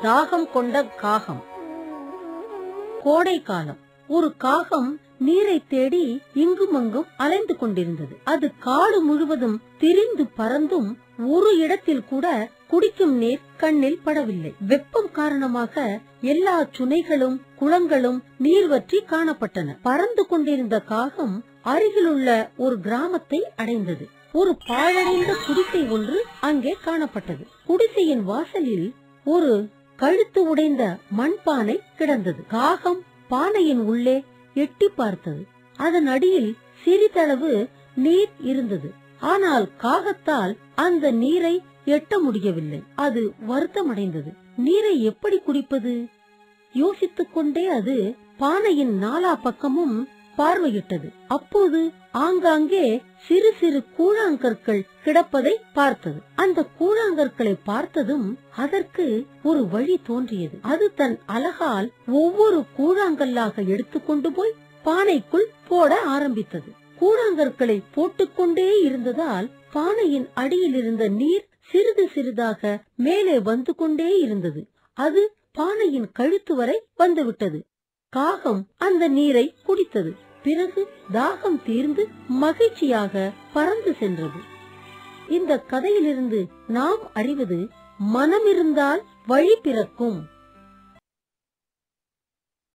தாகம் கொண்ட காகம் கோடை காலம் ஒரு காகம் நீரை தேடி இங்குமங்கும் அலைந்து கொண்டிருந்தது அது காடு முழுவதும் திரிந்து பறந்தும் ஒரு இடத்தில் கூட குடிக்கும் நீர் கண்ணில் படவில்லை வெப்பம் காரணமாக எல்லா சுனைகளும் குளங்களும் நீர் வற்றி காணப்பட்டன பறந்து கொண்டிருந்த காகம் அருகிலுள்ள ஒரு கிராமத்தை அடைந்தது ஒரு பாழடைந்த குடிசை ஒன்று அங்கே காணப்பட்டது குடிசையின் வாசலில் ஒரு கழுத்து உடைந்த மண்பானை கிடந்தது காகம் பானையின் உள்ளே எட்டி பார்த்தது அதன் அடியில் சிறிதளவு நீர் இருந்தது ஆனால் காகத்தால் அந்த நீரை எட்ட முடியவில்லை அது வருத்தமடைந்தது நீரை எப்படி குடிப்பது யோசித்துக் கொண்டே அது பானையின் நாலா பக்கமும் பார்வையிட்டது அப்போது ஆங்காங்கே சிறு சிறு கூழாங்கற்கள் கிடப்பதை பார்த்தது அந்த கூழாங்கற்களை பார்த்ததும் அதற்கு ஒரு வழி தோன்றியது அது தன் அழகால் ஒவ்வொரு கூழாங்கல்லாக எடுத்துக்கொண்டு போய் பானைக்குள் போட ஆரம்பித்தது கூழாங்கற்களை போட்டுக்கொண்டே இருந்ததால் பானையின் அடியில் இருந்த நீர் சிறிது சிறிதாக மேலே வந்து கொண்டே இருந்தது அது பானையின் கழுத்து வரை வந்துவிட்டது காகம் அந்த நீரை குடித்தது பிறகு தாகம் தீர்ந்து மகிழ்ச்சியாக பறந்து சென்றது இந்த கதையிலிருந்து நாம் அறிவது மனம் இருந்தால் வழி பிறக்கும்